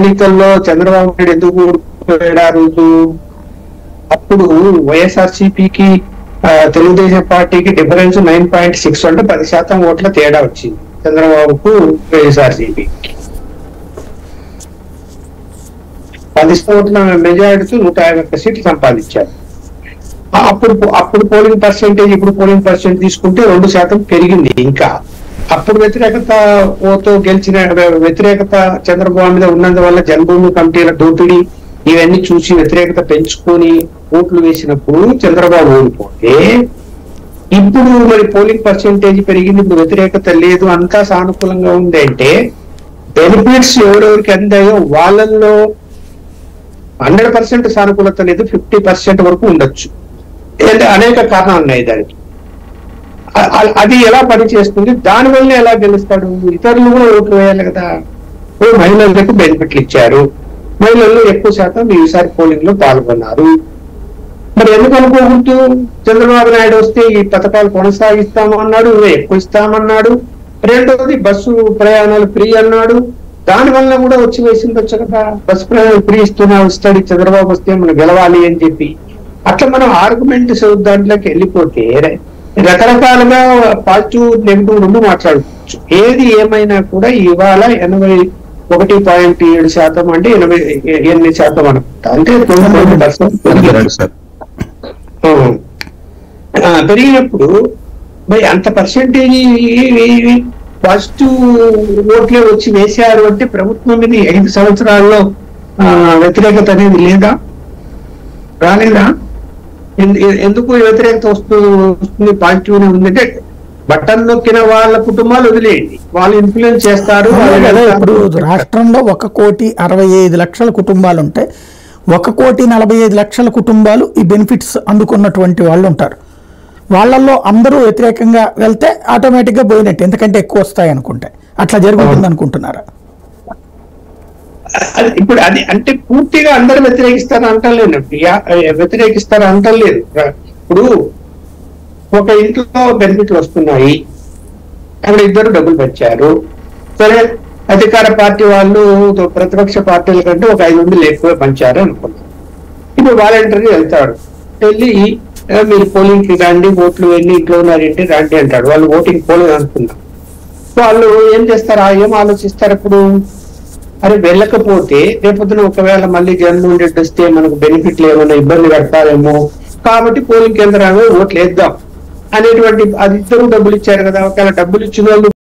ఎన్నికల్లో చంద్రబాబు నాయుడు ఎందుకు ఓడిపోయాడు ఆ రోజు అప్పుడు వైఎస్ఆర్సీపీకి తెలుగుదేశం పార్టీకి డిఫరెన్స్ నైన్ పాయింట్ సిక్స్ అంటే పది శాతం ఓట్ల తేడా వచ్చింది చంద్రబాబుకు వైఎస్ఆర్సీపీ పది ఓట్ల మెజారిటీతో నూట యాభై ఒక్క సీట్లు సంపాదించారు ఆ- అప్పుడు అప్పుడు పోలింగ్ పర్సెంటేజ్ ఇప్పుడు పోలింగ్ పర్సెంట్ తీసుకుంటే రెండు శాతం పెరిగింది ఇంకా అప్పుడు వ్యతిరేకత ఓతో గెలిచిన వ్యతిరేకత చంద్రబాబు మీద ఉన్నందువల్ల జన్మభూమి కమిటీల దోపిడీ ఇవన్నీ చూసి వ్యతిరేకత పెంచుకొని ఓట్లు వేసినప్పుడు చంద్రబాబు ఓడిపోతే ఇప్పుడు మరి పోలింగ్ పర్సెంటేజ్ పెరిగింది ఇప్పుడు వ్యతిరేకత లేదు అంతా సానుకూలంగా ఉంది అంటే బెనిఫిట్స్ ఎవరెవరికి అందాయో వాళ్ళల్లో హండ్రెడ్ పర్సెంట్ సానుకూలత లేదు ఫిఫ్టీ పర్సెంట్ వరకు ఉండొచ్చు అంటే అనేక కారణాలు ఉన్నాయి దానికి అ- అ- అది ఎలా పనిచేస్తుంది దాని వల్ల ఎలా గెలుస్తాడు ఇతరులు కూడా ఓట్లు వేయాలి కదా ఇప్పుడు మహిళలకు బెనిఫిట్లు ఇచ్చారు మహిళలు ఎక్కువ శాతం ఈసారి పోలింగ్ లో పాల్గొన్నారు మరి ఎందుకు అనుకోకూడదు చంద్రబాబు నాయుడు వస్తే ఈ పథకాలు కొనసాగిస్తాము అన్నాడు ఇంకా ఎక్కువ ఇస్తామన్నాడు రెండవది బస్సు ప్రయాణాలు ఫ్రీ అన్నాడు దాని వల్ల కూడా వచ్చి వేసిండొచ్చు కదా బస్సు ప్రయాణాలు ఫ్రీ ఇస్తున్నా వస్తాడు ఈ చంద్రబాబు వస్తే మనం గెలవాలి అని చెప్పి అట్లా మనం ఆర్గ్యుమెంట్ దాంట్లోకి వెళ్ళిపోతే ర- రకరకాలుగా పాజిటివ్ నెగిటివ్ రెండు మాట్లాడుకోవచ్చు ఏది ఏమైనా కూడా ఇవాళ ఎనభై ఒకటి పాయింట్ ఏడు శాతం అంటే ఎనభై ఎ- ఎనిమిది శాతం అనుకుంటా అంటే తొమ్మిది పర్సెంట్ సార్ ఆ, పెరిగినప్పుడు మరి అంత పర్సెంటేజ్ పాజిటివ్ ఓట్లే వచ్చి వేశారు అంటే ప్రభుత్వం మీద ఈ ఐదు సంవత్సరాల్లో ఆ, వ్యతిరేకత అనేది లేదా రాలేదా ఎందు- ఎ- ఎందుకు ఈ వ్యతిరేకత వస్తూ వస్తుంది పాజిటివ్ ఉందంటే బటన్ నొక్కిన వాళ్ళ కుటుంబాలు వదిలేయండి వాళ్ళు ఇన్ఫ్లుయెన్స్ చేస్తారు అవును వాళ్ళు కదా ఇప్పుడు వెళ్తారు. రాష్ట్రంలో ఒక కోటి అరవై ఐదు లక్షల కుటుంబాలు ఉంటాయి ఒక కోటి నలభై ఐదు లక్షల కుటుంబాలు ఈ బెనిఫిట్స్ అందుకున్నటువంటి వాళ్ళు ఉంటారు వాళ్ళల్లో అందరూ వ్యతిరేకంగా వెళ్తే ఆటోమేటిక్గా పోయినట్టు ఎందుకంటే ఎక్కువ వస్తాయి అనుకుంటే అట్లా జరుగుతుంది అనుకుంటున్నారా అది ఇప్పుడు అది అంటే పూర్తిగా అందరు వ్యతిరేకిస్తారు అంటలేదు వ్యతిరేకిస్తారు అంటలేదు ఇప్పుడు ఒక ఇంట్లో బెనిఫిట్లు వస్తున్నాయి అక్కడ ఇద్దరు డబ్బులు పెంచారు సరే అధికార పార్టీ వాళ్ళు ప్రతిపక్ష పార్టీల కంటే ఒక ఐదు వందలు ఎక్కువ పంచారు అనుకున్నారు ఇప్పుడు వాలంటరీ వెళ్తాడు వెళ్ళి "ఆ, మీరు పోలింగ్ కి రండి ఓట్లు వెళ్ళి ఇంట్లో ఉన్నారేంటి రండి అంటాడు వాళ్ళు ఓటింగ్ పోలేదు అనుకున్నారు వాళ్ళు ఏం చేస్తారు ఆ ఏం ఆలోచిస్తారు ఇప్పుడు అరే వెళ్ళకపోతే రేపొద్దున ఒకవేళ మళ్ళీ జగన్మోహన్ రెడ్డి వస్తే మనకు బెనిఫిట్లు ఏమైనా ఇబ్బంది పెడతారేమో కాబట్టి పోలింగ్ కేంద్రాలు ఓట్లు వేద్దాం అనేటువంటి అది ఇద్దరు డబ్బులు ఇచ్చారు కదా ఒకవేళ డబ్బులు ఇచ్చిన వాళ్ళు